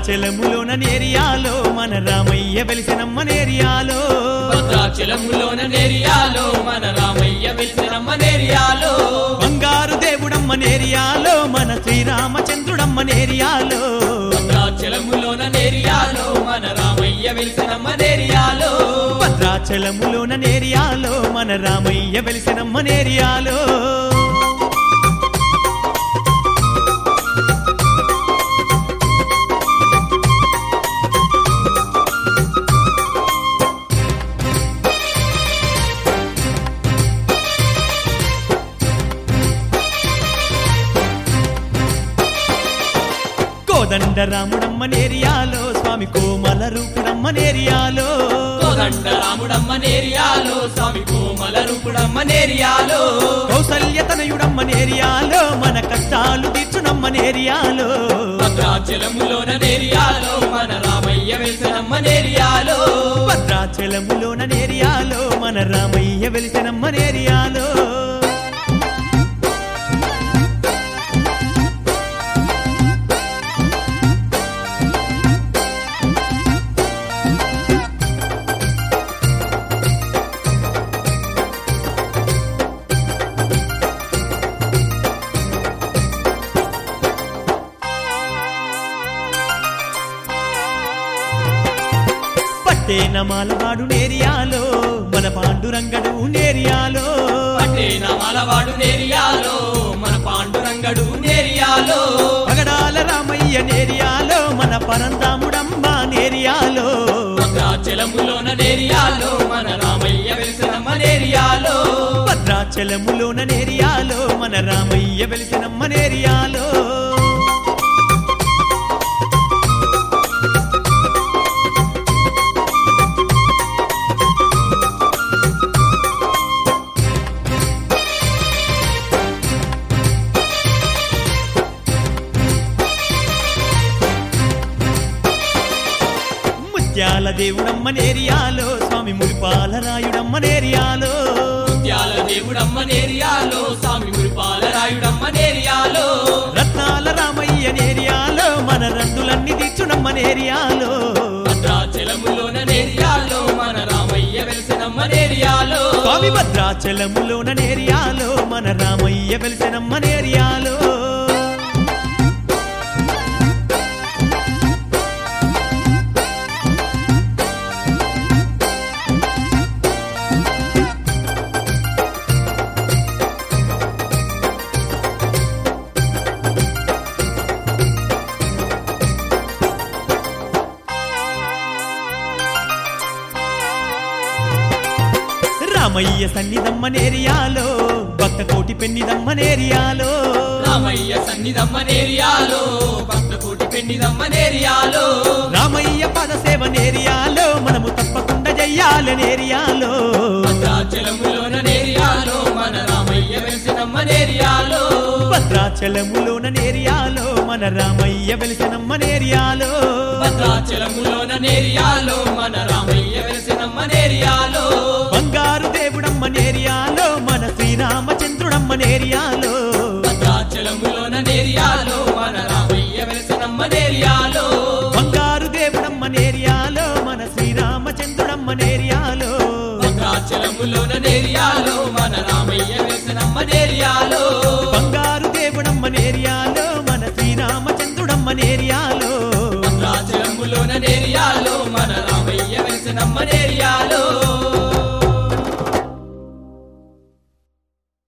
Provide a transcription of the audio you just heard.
భద్రాచలములోన నేరియాలో మన రామయ్య వెలిసినమ్మ నేరియాలో భద్రాచలములోన నేరియాలో మన రామయ్య వెలిసినమ్మ నేరియాలో బంగారు దేవుడమ్మ నేరియాలో మన శ్రీరామచంద్రుడమ్మ నేరియాలో భద్రాచలములోన నేరియాలో మన రామయ్య వెలిసినమ్మ నేరియాలో భద్రాచలములోన నేరియాలో మన రామయ్య వెలిసినమ్మ నేరియాలో కోదండ రాముడమ్మ నేరియాలో స్వామి కోమల రూపుడమ్మ నేరియాలో కోదండ రాముడమ్మ నేరియాలో స్వామి కోమల రూపుడమ్మ నేరియాలో కౌసల్యతనయుడమ్మ నేరియాలో మన కష్టాలు తీర్చునమ్మ నేరియాలో భద్రాచలములోన నేరియాలో మన రామయ్య వెలిసినమ్మ నేరియాలో భద్రాచలములోన నేరియాలో మన రామయ్య వెలిసినమ్మ నేరియాలో పట్టేన మాలవాడు నేరియాలో మన పాండురంగడు నేరియాలో పట్టేన మలవాడు నేరియాలో మన పాండురంగడు నేరియాలో పగడాల రామయ్య నేరియాలో మన పరందాముడమ్మ నేరియాలో భద్రాచలములోన నేరియాలో మన రామయ్య వెలిసినమ్మ నేరియాలో భద్రాచలములోన నేరియాలో మన రామయ్య వెలిసినమ్మ నేరియాలో ముత్యాల దేవుడమ్మ నేరియాలో స్వామి మురిపాల రాయుడమ్మ నేరియాలో ముత్యాల దేవుడమ్మ నేరియాలో స్వామి మురిపాల రాయుడమ్మ నేరియాలో రత్నాల రామయ్య నేరియాలో మన రందులన్నీ తీర్చునమ్మ నేరియాలో భద్రాచలములోన నేరియాలో మన రామయ్య వెలిసినమ్మ నేరియాలో స్వామి భద్రాచలములోన నేరియాలో మన రామయ్య వెలిసినమ్మ నేరియాలో రామయ్య సన్నిధమ్మ నేరియాలో భక్త కోటి పెన్నిదమ్మ నేరియాలో రామయ్య సన్నిధమ్మ నేరియాలో భక్త కోటి పెండిదమ్మ నేరియాలో రామయ్య పదసేవ నేరియాలో మనము తప్పకుండా చెయ్యాలి నేరియాలో భద్రాచలములోన నేరియాలో మన రామయ్య వెలిసినమ్మ నేరియాలో భద్రాచలములోన నేరియాలో మన రామయ్య వెలిసినమ్మ నేరియాలో భద్రాచలములోన నేరియాలో మన రామయ్య వెలిసినమ్మ నేరియాలో బంగారు దేవుడమ్మ నేరియాలో మన శ్రీరామచంద్రుడమ్మ నేరియాలో భద్రాచలములోన నేరియాలో మన రామయ్య వెలిసినమ్మ నేరియాలో బంగారు దేవుడమ్మ నేరియాలో మన శ్రీరామచంద్రుడమ్మ నేరియాలో భద్రాచలములోన నేరియాలో మన రామయ్య వెలిసినమ్మ నేరియాలో బంగారు దేవుడమ్మ నేరియాలో మన శ్రీరామచంద్రుడమ్మ నేరియాలో భద్రాచలములోన నేరియాలో మన రామయ్య వెలిసినమ్మ నేరియాలో